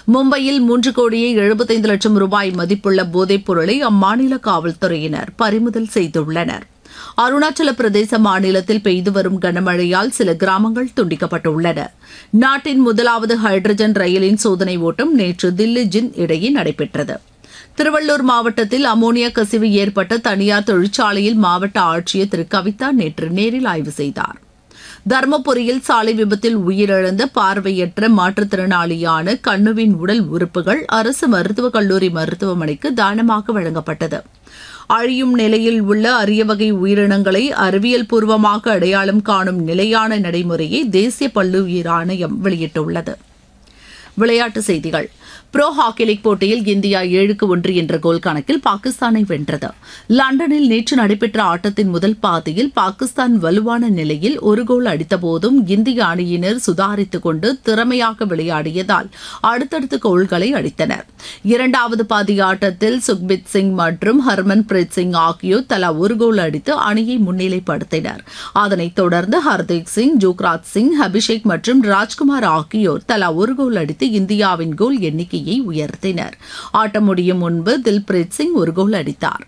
மும்பையில் மூன்று கோடியே எழுபத்தைந்து லட்சம் ரூபாய் மதிப்புள்ள போதைப் பொருளை அம்மாநில காவல்துறையினர் பறிமுதல் செய்துள்ளனர் அருணாச்சல பிரதேச மாநிலத்தில் பெய்து வரும் கனமழையால் சில கிராமங்கள் துண்டிக்கப்பட்டுள்ளன நாட்டின் முதலாவது ஹைட்ரஜன் ரயிலின் சோதனை ஓட்டம் நேற்று தில்லி ஜின் இடையே நடைபெற்றது திருவள்ளூர் மாவட்டத்தில் அமோனியா கசிவு ஏற்பட்ட தனியார் தொழிற்சாலையில் மாவட்ட ஆட்சியர் திரு கவிதா நேற்று நேரில் ஆய்வு செய்தார் தர்மபுரியில் சாலை விபத்தில் உயிரிழந்த பார்வையற்ற மாற்றுத்திறனாளியான கண்ணுவின் உடல் உறுப்புகள் அரசு மருத்துவக் கல்லூரி மருத்துவமனைக்கு தானமாக வழங்கப்பட்டது அழியும் நிலையில் உள்ள அரிய வகை உயிரினங்களை அறிவியல் பூர்வமாக அடையாளம் காணும் நிலையான நடைமுறையை தேசிய பல்லுயிர் ஆணையம் வெளியிட்டுள்ளது விளையாட்டுச் செய்திகள் புரோ ஹாக்கி லீக் போட்டியில் இந்தியா ஏழுக்கு ஒன்று என்ற கோல் கணக்கில் பாகிஸ்தானை வென்றது லண்டனில் நேற்று நடைபெற்ற ஆட்டத்தின் முதல் பாதியில் பாகிஸ்தான் வலுவான நிலையில் ஒரு கோல் அடித்தபோதும் இந்திய அணியினர் சுதாரித்துக் கொண்டு திறமையாக விளையாடியதால் அடுத்தடுத்து கோல்களை அடித்தனர் இரண்டாவது பாதி ஆட்டத்தில் சுக்பித் சிங் மற்றும் ஹர்மன் பிரீத் சிங் ஆகியோர் தலா ஒரு கோல் அடித்து அணியை முன்னிலைப்படுத்தினர் அதனைத் தொடர்ந்து ஹர்தீப் சிங் ஜுக்ராஜ் சிங் அபிஷேக் மற்றும் ராஜ்குமார் ஆகியோர் தலா ஒரு கோல் அடித்து இந்தியாவின் கோல் எண்ணிக்கையை உயர்த்தினர் ஆட்டம் முடியும் முன்பு தில்பிரீத் சிங் ஒரு கோல் அடித்தார்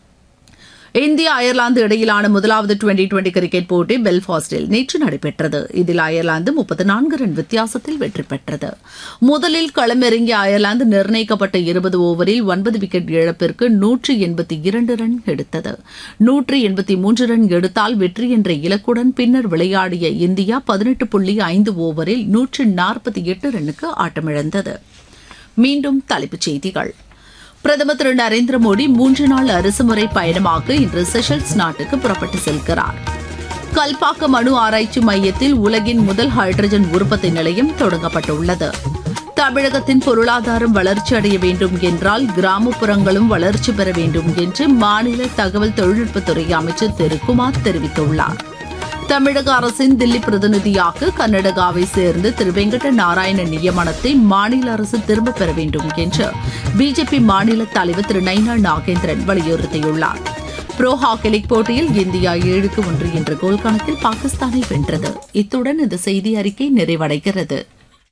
இந்தியா அயர்லாந்து இடையிலான முதலாவது டுவெண்டி டுவெண்டி கிரிக்கெட் போட்டி பெல்பாஸ்டில் நேற்று நடைபெற்றது இதில் அயர்லாந்து முப்பத்தி நான்கு ரன் வித்தியாசத்தில் வெற்றி பெற்றது முதலில் களமிறங்கிய அயர்லாந்து நிர்ணயிக்கப்பட்ட இருபது ஓவரில் ஒன்பது விக்கெட் இழப்பிற்கு நூற்றி எண்பத்தி இரண்டு ரன் எடுத்தது நூற்றி எண்பத்தி மூன்று ரன் எடுத்தால் வெற்றி என்ற இலக்குடன் பின்னர் விளையாடிய இந்தியா பதினெட்டு புள்ளி ஐந்து ஓவரில் நூற்றி நாற்பத்தி எட்டு ரன்னுக்கு ஆட்டமிழந்தது மீண்டும் தலைப்புச் செய்திகள் பிரதமர் திரு நரேந்திர மோடி மூன்று நாள் அரசுமுறை பயணமாக இன்று செஷல்ஸ் நாட்டுக்கு புறப்பட்டு செல்கிறார் கல்பாக்கம் அணு ஆராய்ச்சி மையத்தில் உலகின் முதல் ஹைட்ரஜன் உற்பத்தி நிலையம் தொடங்கப்பட்டுள்ளது தமிழகத்தின் பொருளாதாரம் வளர்ச்சி அடைய வேண்டும் என்றால் கிராமப்புறங்களும் வளர்ச்சி பெற வேண்டும் என்று மாநில தகவல் தொழில்நுட்பத்துறை அமைச்சர் திரு குமார் தெரிவித்துள்ளார் தமிழக அரசின் தில்லி பிரதிநிதியாக கர்நாடகாவை சேர்ந்து திரு வெங்கட நாராயண நியமனத்தை மாநில அரசு திரும்பப் பெற வேண்டும் என்று பிஜேபி மாநில தலைவர் திரு நைனா நாகேந்திரன் வலியுறுத்தியுள்ளார் புரோ ஹாக்கி லீக் போட்டியில் இந்தியா ஏழுக்கு ஒன்று என்ற கோல் கணக்கில் பாகிஸ்தானை வென்றது இத்துடன் இந்த செய்தி அறிக்கை நிறைவடைகிறது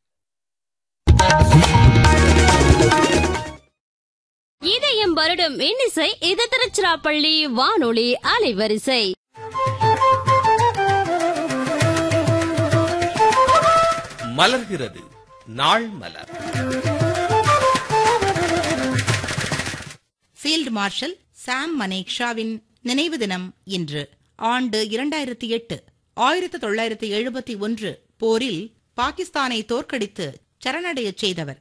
இதயம் வருடம் இன்னிசை இது திருச்சிராப்பள்ளி வானொலி அலைவரிசை மலர்கிறது நாள் மலர் ஃபீல்ட் மார்ஷல் சாம் மனேக்ஷாவின் நினைவு தினம் இன்று ஆண்டு இரண்டாயிரத்தி எட்டு ஆயிரத்து தொள்ளாயிரத்து எழுபத்தி ஒன்று போரில் பாகிஸ்தானை தோற்கடித்து சரணடையச் செய்தவர்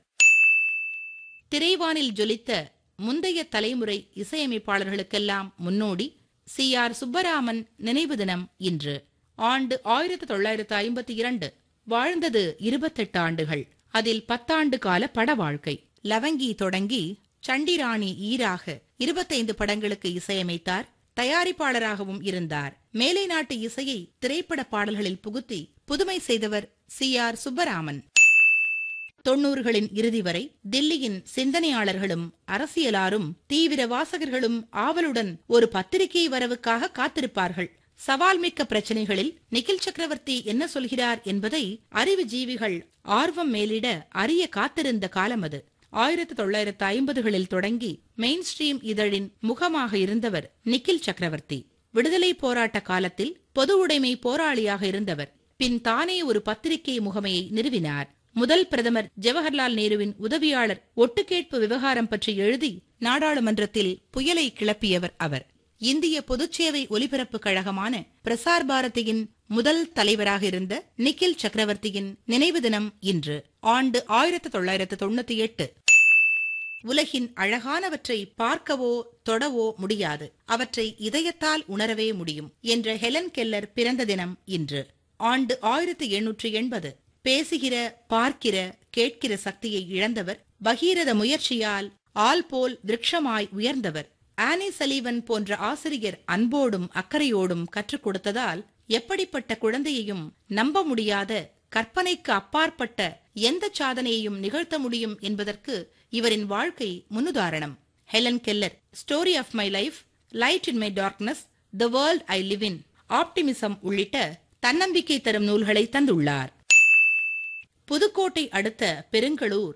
திரைவானில் ஜொலித்த முந்தைய தலைமுறை இசையமைப்பாளர்களுக்கெல்லாம் முன்னோடி சி ஆர் சுப்பராமன் நினைவு தினம் இன்று ஆண்டு ஆயிரத்து தொள்ளாயிரத்து ஐம்பத்தி இரண்டு வாழ்ந்தது இருபத்தெட்டு ஆண்டுகள் அதில் பத்தாண்டு கால பட வாழ்க்கை லவங்கி தொடங்கி சண்டிராணி ஈராக இருபத்தைந்து படங்களுக்கு இசையமைத்தார் தயாரிப்பாளராகவும் இருந்தார் மேலை நாட்டு இசையை திரைப்பட பாடல்களில் புகுத்தி புதுமை செய்தவர் சி ஆர் சுப்பராமன் தொன்னூறுகளின் இறுதி வரை தில்லியின் சிந்தனையாளர்களும் அரசியலாரும் தீவிர வாசகர்களும் ஆவலுடன் ஒரு பத்திரிகை வரவுக்காக காத்திருப்பார்கள் சவால் மிக்க பிரச்சனைகளில் நிகில் சக்கரவர்த்தி என்ன சொல்கிறார் என்பதை அறிவு ஜீவிகள் ஆர்வம் மேலிட அறிய காத்திருந்த காலம் அது ஆயிரத்து தொள்ளாயிரத்து ஐம்பதுகளில் தொடங்கி மெயின் ஸ்ட்ரீம் இதழின் முகமாக இருந்தவர் நிக்கில் சக்கரவர்த்தி விடுதலை போராட்ட காலத்தில் பொது உடைமை போராளியாக இருந்தவர் பின் தானே ஒரு பத்திரிகை முகமையை நிறுவினார் முதல் பிரதமர் ஜவஹர்லால் நேருவின் உதவியாளர் ஒட்டுக்கேட்பு விவகாரம் பற்றி எழுதி நாடாளுமன்றத்தில் புயலை கிளப்பியவர் அவர் இந்திய பொதுச்சேவை ஒலிபரப்பு கழகமான பிரசார் பாரதியின் முதல் தலைவராக இருந்த நிக்கில் சக்கரவர்த்தியின் நினைவு தினம் இன்று ஆண்டு ஆயிரத்து தொள்ளாயிரத்து தொண்ணூத்தி எட்டு உலகின் அழகானவற்றை பார்க்கவோ தொடவோ முடியாது அவற்றை இதயத்தால் உணரவே முடியும் என்ற ஹெலன் கெல்லர் பிறந்த தினம் இன்று ஆண்டு ஆயிரத்து எண்ணூற்று எண்பது பேசுகிற பார்க்கிற கேட்கிற சக்தியை இழந்தவர் பகீரத முயற்சியால் ஆல் போல் விருட்சமாய் உயர்ந்தவர் ஆனி சலீவன் போன்ற ஆசிரியர் அன்போடும் அக்கறையோடும் கற்றுக் கொடுத்ததால் எப்படிப்பட்ட குழந்தையையும் நம்ப முடியாத கற்பனைக்கு அப்பாற்பட்ட எந்த சாதனையையும் நிகழ்த்த முடியும் என்பதற்கு இவரின் வாழ்க்கை முன்னுதாரணம் Helen Keller story of my life light in my darkness the world I live in optimism உள்ளிட்ட தன்னம்பிக்கை தரும் நூல்களை தந்துள்ளார் புதுக்கோட்டை அடுத்த பெருங்களூர்